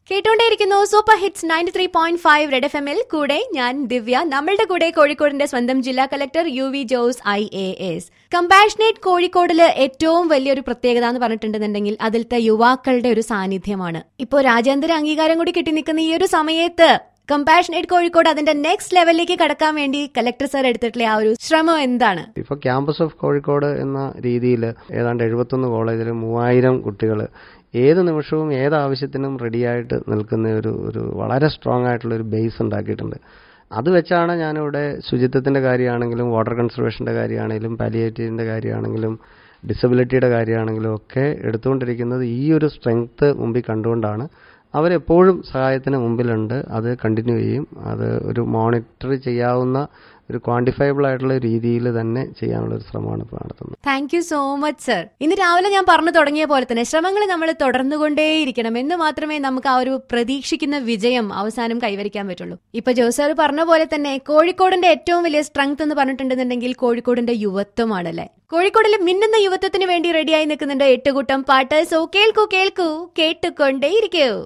കേട്ടോണ്ടേയിരിക്കുന്നു super hits ninety three point five red F എമ്മിൽ കൂടെ ഞാൻ ദിവ്യ നമ്മളുടെ കൂടെ കോഴിക്കോടിന്റെ സ്വന്തം ജില്ലാ collector U V Jose I A S compassionate കോഴിക്കോടില് ഏറ്റവും വലിയൊരു പ്രത്യേകത എന്ന് പറഞ്ഞിട്ടുണ്ടെന്നുണ്ടെങ്കിൽ അതിലത്തെ യുവാക്കളുടെ ഒരു സാന്നിധ്യമാണ് ഇപ്പോ രാജ്യാന്തര അംഗീകാരം കൂടി കിട്ടി നിൽക്കുന്ന ഈ ഒരു സമയത്ത് കമ്പാഷനേറ്റ് കോഴിക്കോട് അതിന്റെ നെക്സ്റ്റ് ലെവലിലേക്ക് കടക്കാൻ വേണ്ടി കലക്ടർ സാർ എടുത്തിട്ടുള്ള ആ ഒരു ശ്രമം എന്താണ് ഇപ്പൊ ക്യാമ്പസ് ഓഫ് കോഴിക്കോട് എന്ന രീതിയിൽ ഏതാണ്ട് എഴുപത്തൊന്ന് കോളേജിൽ മൂവായിരം കുട്ടികൾ ഏത് നിമിഷവും ഏത് ആവശ്യത്തിനും റെഡിയായിട്ട് നിൽക്കുന്ന ഒരു ഒരു വളരെ സ്ട്രോങ് ആയിട്ടുള്ള ഒരു ബേസ് ഉണ്ടാക്കിയിട്ടുണ്ട് അത് വെച്ചാണ് ഞാനിവിടെ ശുചിത്വത്തിന്റെ കാര്യമാണെങ്കിലും വാട്ടർ കൺസർവേഷന്റെ കാര്യമാണെങ്കിലും പാലിയേറ്റീവിന്റെ കാര്യമാണെങ്കിലും ഡിസബിലിറ്റിയുടെ കാര്യമാണെങ്കിലും ഒക്കെ എടുത്തുകൊണ്ടിരിക്കുന്നത് ഈ ഒരു സ്ട്രെങ്ത് മുമ്പിൽ കണ്ടുകൊണ്ടാണ് അവരെപ്പോഴും സഹായത്തിന് മുമ്പിലുണ്ട് അത് കണ്ടിന്യൂ ചെയ്യും അത് ഒരു മോണിറ്റർ ചെയ്യാവുന്ന ഒരു ക്വാണ്ടിഫയബിൾ ആയിട്ടുള്ള രീതിയിൽ തന്നെ ചെയ്യാനുള്ള ഒരു ശ്രമമാണ് ഇപ്പോൾ നടത്തുന്നത് thank you so much sir ഇന്ന് രാവിലെ ഞാൻ പറഞ്ഞു തുടങ്ങിയ പോലെ തന്നെ ശ്രമങ്ങൾ നമ്മൾ തുടർന്നുകൊണ്ടേയിരിക്കണം എന്ന് മാത്രമേ നമുക്ക് ആ ഒരു പ്രതീക്ഷിക്കുന്ന വിജയം അവസാനം കൈവരിക്കാൻ പറ്റുള്ളൂ ഇപ്പൊ ജോസാർ പറഞ്ഞ പോലെ തന്നെ കോഴിക്കോടിന്റെ ഏറ്റവും വലിയ സ്ട്രെങ്ത് എന്ന് പറഞ്ഞിട്ടുണ്ടെന്നുണ്ടെങ്കിൽ കോഴിക്കോടിന്റെ യുവത്വമാണല്ലേ കോഴിക്കോടിലെ മിന്നുന്ന യുവത്വത്തിന് വേണ്ടി റെഡിയായി നിൽക്കുന്നുണ്ട് എട്ടുകൂട്ടം പാട്ട് സോ കേൾക്കൂ കേൾക്കൂ കേട്ടുകൊണ്ടേയിരിക്കൂ